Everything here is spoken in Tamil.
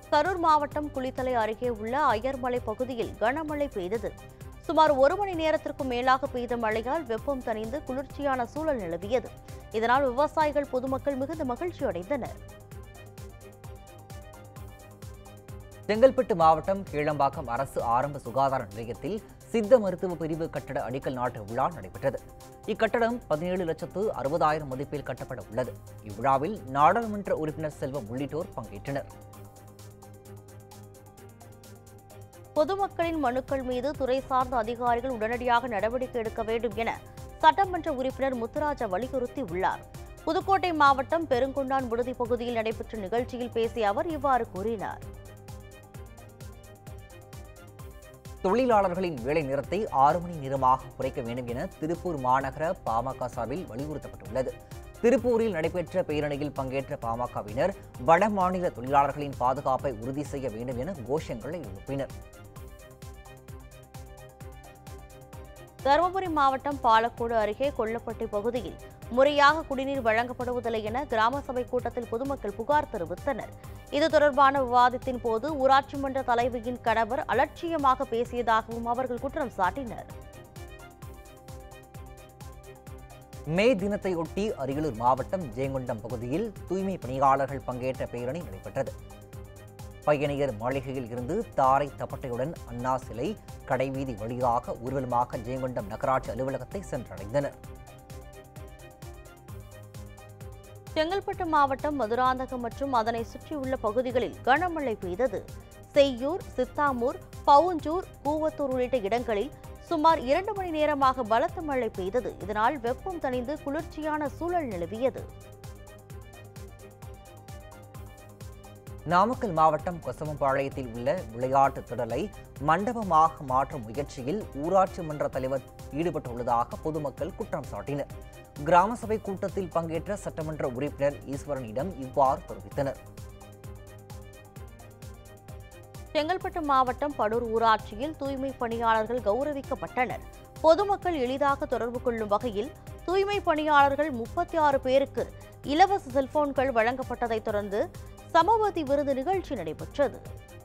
கரூர் மாவட்டம் குளித்தலை அருகே உள்ள அய்யர்மலை பகுதியில் கனமழை பெய்தது சுமார் ஒரு மணி நேரத்திற்கும் மேலாக பெய்த மழையால் வெப்பம் தணிந்து குளிர்ச்சியான சூழல் நிலவியது இதனால் விவசாயிகள் பொதுமக்கள் மிகுந்த மகிழ்ச்சி அடைந்தனர் செங்கல்பட்டு மாவட்டம் கீழம்பாக்கம் அரசு ஆரம்ப சுகாதார நிலையத்தில் சித்த மருத்துவ பிரிவு கட்டட அடிக்கல் நாட்டு விழா நடைபெற்றது இக்கட்டடம் பதினேழு லட்சத்து அறுபதாயிரம் மதிப்பில் கட்டப்பட உள்ளது இவ்விழாவில் நாடாளுமன்ற உறுப்பினர் செல்வம் உள்ளிட்டோர் பங்கேற்றனர் பொதுமக்களின் மனுக்கள் மீது துறை சார்ந்த அதிகாரிகள் உடனடியாக நடவடிக்கை எடுக்க வேண்டும் என சட்டமன்ற உறுப்பினர் முத்துராஜா வலியுறுத்தி உள்ளார் புதுக்கோட்டை மாவட்டம் பெருங்குண்டான் விடுதி பகுதியில் நடைபெற்ற நிகழ்ச்சியில் பேசிய அவர் இவ்வாறு கூறினார் தொழிலாளர்களின் வேலை நேரத்தை ஆறு மணி நேரமாக குறைக்க வேண்டும் என திருப்பூர் மாநகர பாமக சார்பில் வலியுறுத்தப்பட்டுள்ளது திருப்பூரில் நடைபெற்ற பேரணியில் பங்கேற்ற பாமகவினர் வட மாநில தொழிலாளர்களின் பாதுகாப்பை உறுதி செய்ய வேண்டும் என கோஷங்களை எழுப்பினர் தருமபுரி மாவட்டம் பாலக்கோடு அருகே கொல்லப்பட்டி பகுதியில் முறையாக குடிநீர் வழங்கப்படுவதில்லை என கிராம சபை கூட்டத்தில் பொதுமக்கள் புகார் தெரிவித்தனர் இது தொடர்பான விவாதத்தின் போது ஊராட்சி மன்ற தலைவியின் கணவர் அலட்சியமாக பேசியதாகவும் அவர்கள் குற்றம் சாட்டினர் மே தினத்தையொட்டி அரியலூர் மாவட்டம் ஜெயங்கொண்டம் பகுதியில் தூய்மை பணியாளர்கள் பங்கேற்ற பேரணி நடைபெற்றது பயணியர் மாளிகையில் இருந்து தாரை தப்பட்டையுடன் அண்ணா சிலை கடைவீதி வழியாக ஊர்வலமாக ஜெயங்கொண்டம் நகராட்சி அலுவலகத்தை சென்றடைந்தனர் செங்கல்பட்டு மாவட்டம் மதுராந்தகம் மற்றும் அதனை சுற்றியுள்ள பகுதிகளில் கனமழை பெய்தது செய்யூர் சித்தாமூர் பவுஞ்சூர் கூவத்தூர் உள்ளிட்ட இடங்களில் சுமார் இரண்டு மணி நேரமாக பலத்த மழை பெய்தது இதனால் வெப்பம் தணிந்து குளிர்ச்சியான சூழல் நிலவியது நாமக்கல் மாவட்டம் கொசவம்பாளையத்தில் உள்ள விளையாட்டு திடலை மண்டபமாக மாற்றும் முயற்சியில் ஊராட்சி மன்ற தலைவர் ஈடுபட்டுள்ளதாக பொதுமக்கள் குற்றம் சாட்டினர் கிராம சபை கூட்டத்தில் பங்கேற்ற சட்டமன்ற உறுப்பினர் ஈஸ்வரனிடம் இவ்வாறு தெரிவித்தனர் செங்கல்பட்டு மாவட்டம் படூர் ஊராட்சியில் தூய்மை பணியாளர்கள் கௌரவிக்கப்பட்டனர் பொதுமக்கள் எளிதாக தொடர்பு கொள்ளும் வகையில் தூய்மை பணியாளர்கள் முப்பத்தி ஆறு பேருக்கு இலவச செல்போன்கள் வழங்கப்பட்டதைத் தொடர்ந்து சமபதி விருது நிகழ்ச்சி நடைபெற்றது